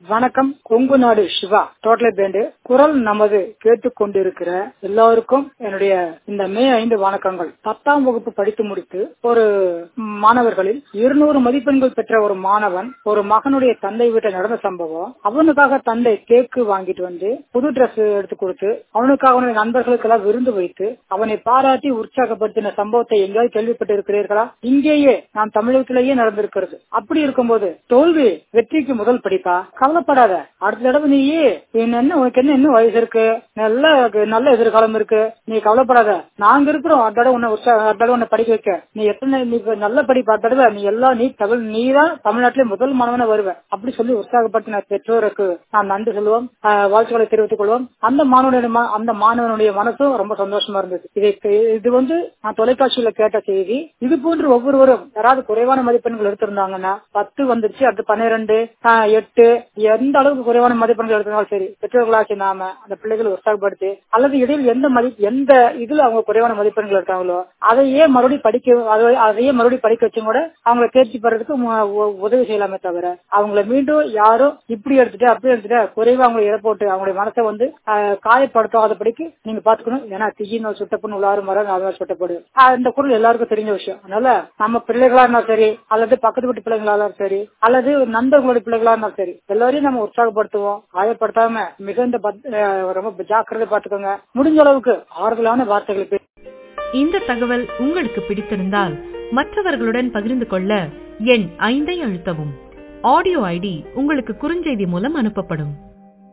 வணக்கம் கொங்கு நாடு Siva total pant குரல் நமது கேட்டுக்கொண்டிருக்கிற எல்லாருக்கும் என்னுடைய இந்த மே ஐந்து வணக்கங்கள் பத்தாம் வகுப்பு படித்து முடித்து ஒரு மாணவர்களில் இருநூறு மதிப்பெண்கள் பெற்ற ஒரு மாணவன் ஒரு மகனுடைய தந்தை வீட்டை நடந்த சம்பவம் அவனுக்காக தந்தை கேக்கு வாங்கிட்டு வந்து புது டிரெஸ் எடுத்து கொடுத்து அவனுக்காக அவனுடைய நண்பர்களுக்கெல்லாம் விருந்து வைத்து அவனை பாராட்டி உற்சாகப்படுத்தின சம்பவத்தை எங்கேயாவது கேள்விப்பட்டு இருக்கிறீர்களா இங்கேயே நாம் தமிழகத்திலேயே நடந்திருக்கிறது அப்படி இருக்கும்போது தோல்வி வெற்றிக்கு முதல் படிப்பா கவலைப்படாத அடுத்த தடவை நீயே என்ன உனக்கு என்ன இன்னும் வயசு இருக்கு நல்ல நல்ல எதிர்காலம் இருக்கு நீ கவலைப்படாத நாங்க இருக்கிறோம் அடுத்த தடவை உன்னை உற்சாக அடுத்த தடவை உன்னை படிக்க வைக்க நீ எத்தனை நீ இப்ப நல்ல படிப்பு அடுத்த தடவை நீ எல்லாம் நீ தமிழ் நீ தான் தமிழ்நாட்டிலே முதல் மாணவன வருவ அப்படி சொல்லி உற்சாகப்படுத்தின பெற்றோருக்கு நாம் நன்றி சொல்லுவோம் வாழ்த்துக்களை தெரிவித்துக் கொள்வோம் அந்த மாணவனுடைய அந்த மாணவனுடைய மனசும் ரொம்ப சந்தோஷமா இருந்தது இதை இது வந்து நான் தொலைக்காட்சியில கேட்ட செய்தி இது போன்று ஒவ்வொருவரும் யாராவது குறைவான மதிப்பெண்கள் எடுத்திருந்தாங்கன்னா பத்து வந்துருச்சு அடுத்து பன்னிரெண்டு எட்டு எந்த அளவுக்கு குறைவான மதிப்பெண்கள் எடுத்தாலும் சரி பெற்றோர்களாச்சு நாம அந்த பிள்ளைகளை உற்சாகப்படுத்தி அல்லது இடையில் எந்த மதி எந்த இதுல அவங்க குறைவான மதிப்பெண்கள் எடுத்தாங்களோ அதையே மறுபடியும் படிக்க அதையே மறுபடியும் படிக்க வச்சும் கூட அவங்களை தேர்ச்சி பெறதுக்கு உதவி செய்யலாமே தவிர அவங்களை மீண்டும் யாரும் இப்படி எடுத்துட்டு அப்படி எடுத்துட்டு குறைவா அவங்களை இட போட்டு அவங்களுடைய மனசை வந்து காயப்படுத்தாத படிக்கு நீங்க பாத்துக்கணும் ஏன்னா திஜின்னு சுட்டப்பண்ணு உள்ளாரும் வர அது சுட்டப்படு இந்த குரல் எல்லாருக்கும் தெரிஞ்ச விஷயம் அதனால நம்ம பிள்ளைகளா இருந்தாலும் சரி அல்லது பக்கத்து வீட்டு பிள்ளைங்களா இருந்தாலும் சரி அல்லது நண்பர்களுடைய பிள்ளைகளா இருந்தாலும் சரி எல்லாரையும் நம்ம உற்சாகப்படுத்துவோம் காயப்படுத்தாம மிகுந்த ரொம்ப ஜாக்கிரதை பார்த்துக்கோங்க முடிஞ்ச அளவுக்கு ஆறுதலான வார்த்தைகளுக்கு இந்த தகவல் உங்களுக்கு பிடித்திருந்தால் மற்றவர்களுடன் பகிர்ந்து கொள்ள எண் ஐந்தை அழுத்தவும் ஆடியோ ஐடி உங்களுக்கு குறுஞ்செய்தி மூலம் அனுப்பப்படும்